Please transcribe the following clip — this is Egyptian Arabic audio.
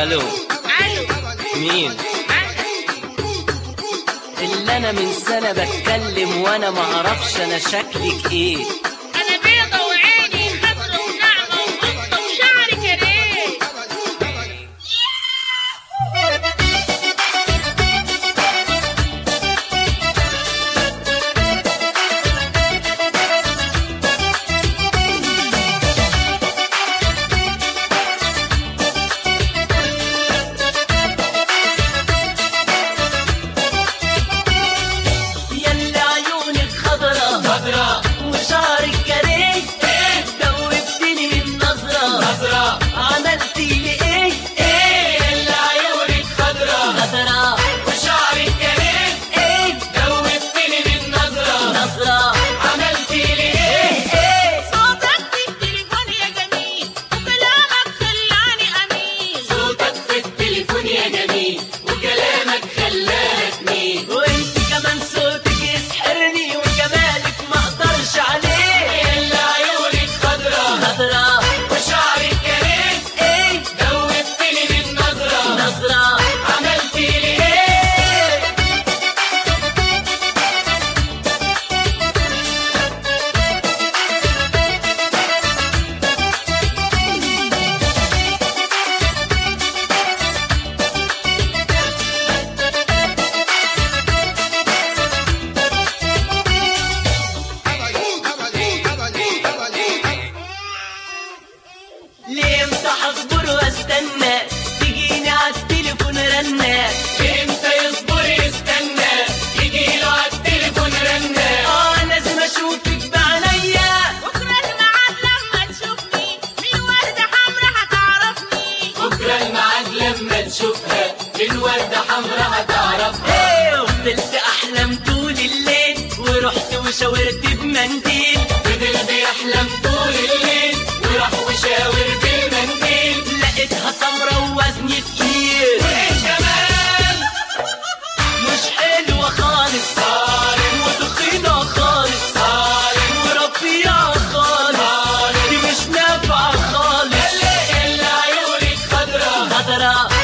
الو الو مين انا اللي انا من سنه بتكلم وانا ما اعرفش انا شكلك ايه انا بيضة وعيني خضرة وناعمة وقطة وشعري كريه يلا عيونك خضرا خضرا وشعرك كريه دوبتني من نظرة نظرة عملتي لي ايه ايه يلا عيونك خضرا خضرا وشعرك كريه ايه دوبتني من نظرة نظرة عملتي لي ايه ايه صوتك في التليفون يا جميل وكلامك خلاني امين صوتك في التليفون يا جميل وكلامك خلاني اتنين وانت كمان صوتك يسحرني وجمالك ما اقدرش عليه يلا عيونك خضرا خضرا وشعرك كريم ايه دوبتني من نظرة نظرة عملتي لي ايه ليه امتى هصبر واستنى تجيني عالتليفون رنة امتى يصبر يستنى يجيله عالتليفون رنة اه لازم اشوفك بعينيا بكرة الميعاد لما تشوفني من وردة حمرا هتعرفني بكرة الميعاد لما تشوفها من وردة حمرا هتعرفها ايه وفضلت احلم طول الليل ورحت وشاورت بمنديل فضل بيحلم طول الليل وراح وشاور بالمنديل لقيتها سمرة ووزني تقيل كمان مش حلوة خالص صارم وتخينة خالص صارم ورفيعة خالص دي مش نافعة خالص اللي عيونك خضرا خضرا